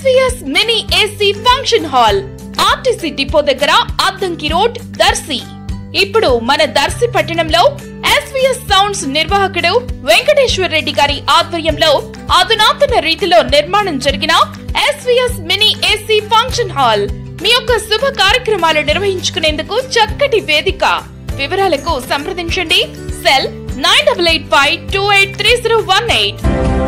SVS mini AC function hall RTC depot దగ్గర Addanki road Darsi ఇప్పుడు మన దర్శి పట్టణంలో ఎస్విఎస్ సౌండ్స్ నిర్వాహకుడు వెంకటేశ్వర్ రెడ్డి గారి ఆధ్వర్యంలో అధునాతన రీతిలో నిర్మాణం జరిగిన SVS mini AC function hall మీ యొక్క శుభ కార్యక్రమాలు నిర్వహించుకునేందుకు చక్కటి వేదిక వివరాలకు సంప్రదించండి cell nine double eight five two eight three zero one eight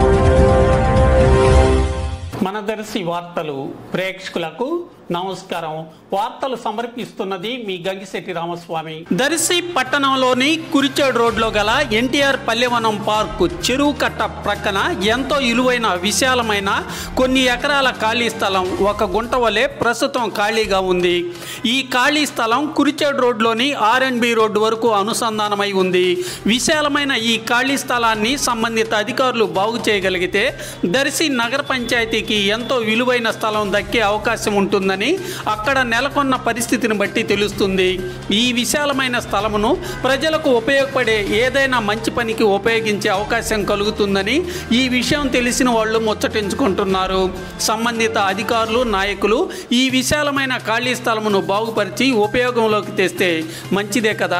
మన దర్శి వార్తలు ప్రేక్షకులకు నమస్కారం వార్తలు సమర్పిస్తున్నది మీ గంగిశెట్టి రామస్వామి దర్శి పట్టణంలోని కురిచేడు రోడ్లో గల ఎన్టీఆర్ పల్లెవనం పార్కు చెరువు కట్ట ప్రక్కన ఎంతో విలువైన విశాలమైన కొన్ని ఎకరాల ఖాళీ స్థలం ఒక గుంట వలె ప్రస్తుతం ఖాళీగా ఉంది ఈ ఖాళీ స్థలం కురిచేడు రోడ్లోని ఆర్ అండ్ బి రోడ్డు వరకు అనుసంధానమై ఉంది విశాలమైన ఈ ఖాళీ స్థలాన్ని సంబంధిత అధికారులు బాగు చేయగలిగితే దర్శి నగర పంచాయతీకి ఎంతో విలువైన స్థలం దక్కే అవకాశం ఉంటుందని అక్కడ నెలకొన్న పరిస్థితిని బట్టి తెలుస్తుంది ఈ విశాలమైన స్థలమును ప్రజలకు ఉపయోగపడే ఏదైనా మంచి పనికి ఉపయోగించే అవకాశం కలుగుతుందని ఈ విషయం తెలిసిన వాళ్ళు ముచ్చటించుకుంటున్నారు సంబంధిత అధికారులు నాయకులు ఈ విశాలమైన ఖాళీ స్థలమును బాగుపరిచి ఉపయోగంలోకి తెస్తే మంచిదే కదా